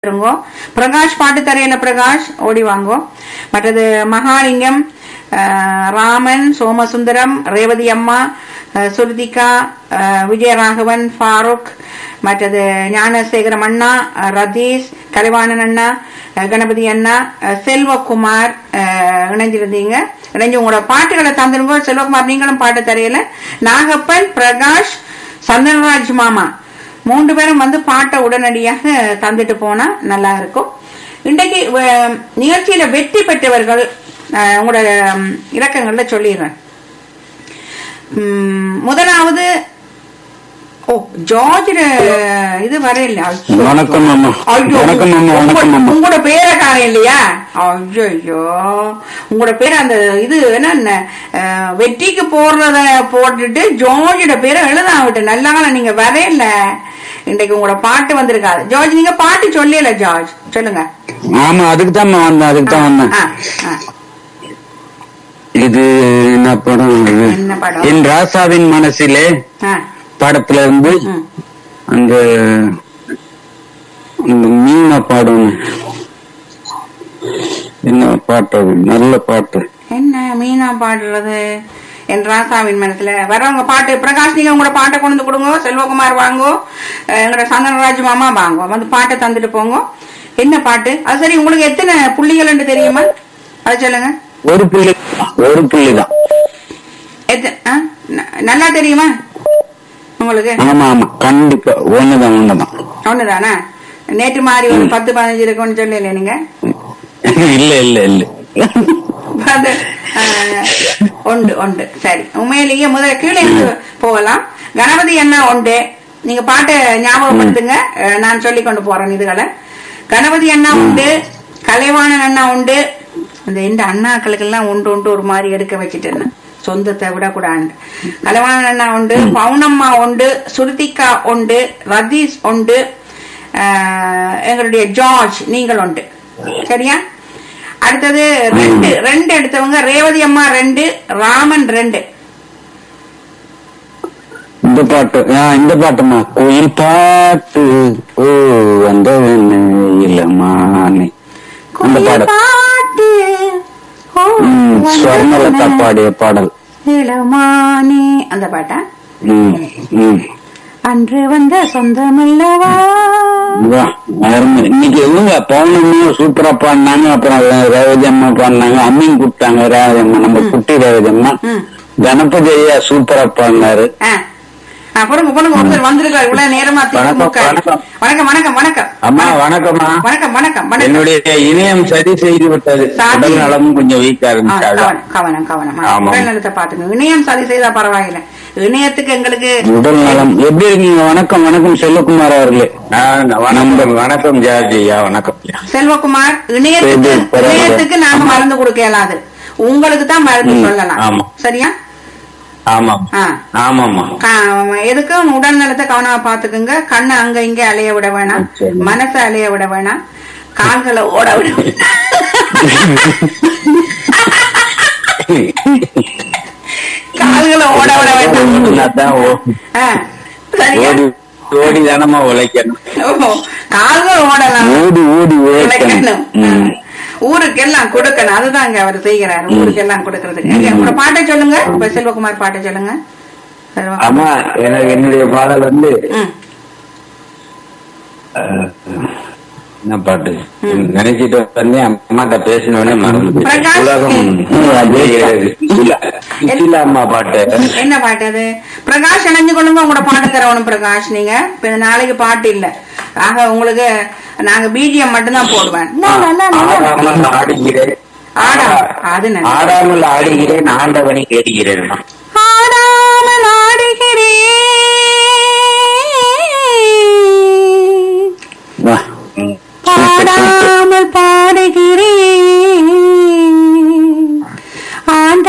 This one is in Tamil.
இருங்கோ பிரகாஷ் பாட்டு தரையில பிரகாஷ் ஓடி வாங்கோ மற்றது மகாலிங்கம் அஹ், ராமன் சோமசுந்தரம் ரேவதி அம்மா அஹ், சுருதிகா அஹ், விஜயராகவன் ஃபாரூக் மற்றது ஞானசேகரம் அண்ணா அஹ், ரதீஷ் கலைவாணன் அண்ணா அஹ், கணபதி அண்ணா அஹ், செல்வகுமார் அஹ், இணைஞ்சிருந்தீங்க இணைஞ்சு உங்களோட பாட்டுகளை தந்துருங்க செல்வகுமார் நீங்களும் பாட்டு தரையில நாகப்பன் பிரகாஷ் சந்தனராஜ் மாமா மூன்று பேரும் வந்து பாட்டை உடனடியாக தந்துட்டு போனா நல்லா இருக்கும் இன்றைக்கு அஹ், நிகழ்ச்சியில வெற்றி பெற்றவர்கள் அஹ், உங்களோட ம், இலக்கங்கள்ல சொல்லிடுறேன் ம், முதலாவது ஓ ஜார்ஜ் இது வரையில ஐயோ. வணக்கம் அம்மா ஐயோ, வணக்கம் அம்மா வணக்கம் உங்க- அம்மா உங்களோட பேரை காணோம் இல்லையா ஐயோ ஐயோ உங்களோட பேர் அந்த இது என்ன அஹ், வெற்றிக்கு போடுறத போட்டுட்டு ஜார்ஜோட பேரை எழுதாவிட்டு நல்லா நீங்க வரையில இன்றைக்கு உங்களோட பாட்டு வந்திருக்காது ஜார்ஜ் நீங்க பாட்டு சொல்லல ஜார்ஜ் சொல்லுங்க ஆமா அதுக்கு தான் வந்தேன் அதுக்கு தான் வந்தேன் ஆ, ஆ. இது என்ன படம் இது? என்ன படம்? என் ராசாவின் மனசிலே ஆ, படத்துல இருந்து ம். அந்த அந்த மீனா பாடணும் என்ன பாட்டு அது நல்ல பாட்டு என்ன மீனா பாடுறது என் ராசாவின் மனசுல வரவங்க பாட்டு பிரகாஷ் நீங்க உங்களோட பாட்டை கொண்டு வந்து கொடுங்க செல்வகுமார் வாங்கோ அஹ் எங்களோட சந்தனராஜ் மாமா வாங்கோ வந்து பாட்டை தந்துட்டு போங்க என்ன பாட்டு அது சரி உங்களுக்கு எத்தனை புள்ளிகள் தெரியுமா அது சொல்லுங்க ஒரு புள்ளி ஒரு புள்ளி தான் எத்த- ஆ? ந- நல்லா தெரியுமா உங்களுக்கு ஆமா ஆமா கண்டிப்பா ஒண்ணுதான் ஒண்ணுதான் ஒண்ணுதானா நேற்று மாதிரி ஒரு பத்து பதினஞ்சு இருக்கும்னு சொல்லல நீங்க இல்ல இல்ல இல்ல அது, ஆஹ், உண்டு உண்டு சரி உண்மையிலேயே முதல்ல கீழே இருந்து போகலாம் கணபதி அண்ணா உண்டு நீங்க பாட்டை ஞாபகப்படுத்துங்க அஹ், நான் சொல்லி கொண்டு போறேன் இதுகளை கணபதி அண்ணா உண்டு கலைவாணன் அண்ணா உண்டு இந்த இந்த அண்ணாக்களுக்கெல்லாம் உண்டு உண்டு ஒரு மாதிரி எடுக்க வச்சுட்டேன் சொந்தத்தை விடக்கூடாது கலைவாணன் அண்ணா உண்டு பவுனம்மா உண்டு சுருதிகா உண்டு ரதீஷ் உண்டு ஆஹ், எங்களுடைய ஜார்ஜ் நீங்கள் உண்டு சரியா அடுத்தது ரெண்டு ரெண்டு எடுத்தவங்க ரேவதி அம்மா ரெண்டு ராமன் ரெண்டு இந்த பாட்டு ஆ, இந்த பாட்டுமா கோயில் பாட்டு ஓ அந்த இளமானே அந்த பாடல் பாட்டு ஓ, ம், ஸ்வர்ணலதா பாடிய பாடல் இளமானே அந்த பாட்டா ம், ம். அன்று வந்த சொந்தமல்லவா வா, அருமை. இன்னைக்கு இவங்க பௌர்ணமியும் சூப்பரா பாடினாங்க அப்புறம் ரேவதி அம்மா பாடினாங்க அம்மீன் கூப்பிட்டாங்க ரேவதி அம்மா நம்ம குட்டி ரேவதி அம்மா ம். கணபதி ஐயா சூப்பரா பாடினாரு ஆ. ஆ, பொறுங்க பொறுங்க ஒருத்தர் வந்திருக்காரு இவ்வளவு நேரமா வணக்கம், திமுக வணக்கம். வணக்கம் வணக்கம் வணக்கம் அம்மா வணக்கம்மா வணக்கம் வணக்கம் வணக்கம் என்னுடைய இணையம் சரி செய்து விட்டது சாதி. உடல் நலமும் கொஞ்சம் வீக்கா ஆ, இருந்துச்சு அதான். கவனம் கவனம் கவனம் ஆமாம். உடல்நலத்தை பாத்துக்கணும் இணையம் சரி செய்தா பரவாயில்லை இணையத்துக்கு எங்களுக்கு உடல் நலம் எப்படி இருக்கீங்க வணக்கம் வணக்கம் செல்வகுமார் அவர்களே வணக்கம் வணக்கம் ஜார்ஜி ஐயா வணக்கம் செல்வகுமார் இணையத்துக்கு சரி, பரவாயில்ல. இணையத்துக்கு நாம மருந்து கொடுக்க இயலாது உங்களுக்கு தான் மருந்து ம், சொல்லலாம் ஆமா. சரியா ஆமாம் ஆ. ஆமாம்மா கா- எதுக்கும் உடல் நலத்தை கவனமா பாத்துக்குங்க கண்ணை அங்க இங்க அலைய விட வேணாம் சரி. மனசை அலைய விட வேணாம் கால்களை ஓட விட கால்களை ஓட விட வேண்டாம் ஓடினாதான் ஓ- ஆ, சரியா ஓடி ஓடி தானமா உழைக்கணும் ஓஹோ, கால்கள் ஓடலாம் ஓடி ஓடி உழைக்கணும். உழைக்கணும் ம். ஊருக்கெல்லாம் கொடுக்கணும் அதுதாங்க அவர் செய்கிறாரு ஊருக்கெல்லாம் கொடுக்கறதுக்கு எங்க, உங்களோட பாட்டை சொல்லுங்க இப்ப செல்வகுமார் பாட்டை சொல்லுங்க செல்வ- ஆமா எனக்கு என்னுடைய பாடல் வந்து ம். அஹ், என்ன பாட்டு நினைச்சிட்டு வந்தேன் அம்மாட்ட பேசினோடனே மறந்து பிரகாஷ். உலகம் அப்படியே சுசிலா சுசிலா அம்மா பாட்டு என்ன பாட்டு அது பிரகாஷ் இணைஞ்சு கொள்ளுங்க உங்களோட பாட்டு தரணும் பிரகாஷ் நீங்க இப்ப இந்த நாளைக்கு பாட்டு இல்ல ஆக உங்களுக்கு நாங்க பிஜிஎம் மட்டும்தான் போடுவேன் லா, லா, லா, லா, லா. ஆடாமல் ஆடுகிறேன் ஆடா அது நல்லது. ஆடாமல் ஆடுகிறேன் ஆண்டவனை கேட்கிறேன் ஆடாமல் ஆடுகிறேன்